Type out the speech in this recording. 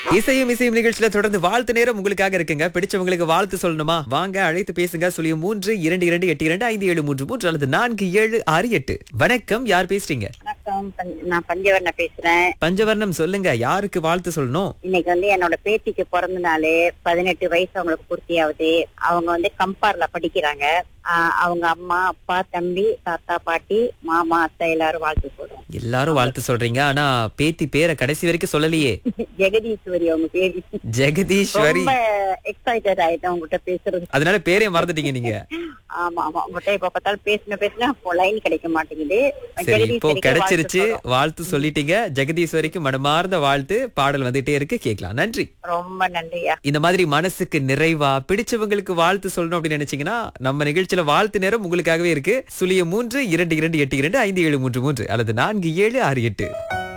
இசையும் இசையும் நிகழ்ச்சியில தொடர்ந்து வாழ்த்து நேரம் உங்களுக்காக இருக்குங்க பிடிச்சவங்களுக்கு வாழ்த்து சொல்லணுமா வாங்க அழைத்து பேசுங்க சொல்லிய மூன்று இரண்டு இரண்டு எட்டு இரண்டு ஐந்து ஏழு மூன்று மூன்று அல்லது நான்கு ஏழு ஆறு எட்டு வணக்கம் யார் பேசுறீங்க வணக்கம் பஞ்ச- நான் பஞ்சவர்ண பேசுறேன் பஞ்சவர்ணம் சொல்லுங்க யாருக்கு வாழ்த்து சொல்லணும் இன்னைக்கு வந்து என்னோட பேத்திக்கு பிறந்த நாள் பதினெட்டு வயசு அவங்களுக்கு பூர்த்தியாகுது அவங்க வந்து கம்பார்ல படிக்கிறாங்க ஆஹ் அவங்க அம்மா அப்பா தம்பி தாத்தா பாட்டி மாமா அத்தை எல்லாரும் வாழ்த்து சொல்றோம் எல்லாரும் வாழ்த்து சொல்றீங்க ஆனா பேத்தி பேரை கடைசி வரைக்கும் சொல்லலையே ஜெகதீஸ்வரி அவங்க பேரு ஜெகதீஸ்வரி ரொம்ப எக்ஸைட்டட் ஆயிட்டேன் உங்ககிட்ட பேசுறது அதனால பேரே மறந்துட்டீங்க நீங்க ஆமா ஆமா உங்ககிட்ட எப்ப பார்த்தாலும் பேசின பேசினா லைன் கிடைக்க மாட்டேங்குது சரி இப்போ ஜெகதீஸ்வரிக்கு கிடைச்சிருச்சு வாழ்த்து சொல்றோம். வாழ்த்து சொல்லிட்டீங்க ஜெகதீஸ்வரிக்கு மனமார்ந்த வாழ்த்து பாடல் வந்துட்டே இருக்கு கேட்கலாம் நன்றி ரொம்ப நன்றியா இந்த மாதிரி மனசுக்கு நிறைவா பிடிச்சவங்களுக்கு வாழ்த்து சொல்லணும் அப்படின்னு நினைச்சீங்கன்னா நம்ம நிகழ்ச்சியில வாழ்த்து நேரம் உங்களுக்காகவே இருக்கு சுழிய மூன்று இரண்டு இரண்டு எட்டு இரண்டு ஐந்து ஏழு மூன்று மூன்று அல்லது நான்கு ஏழு ஆறு எட்டு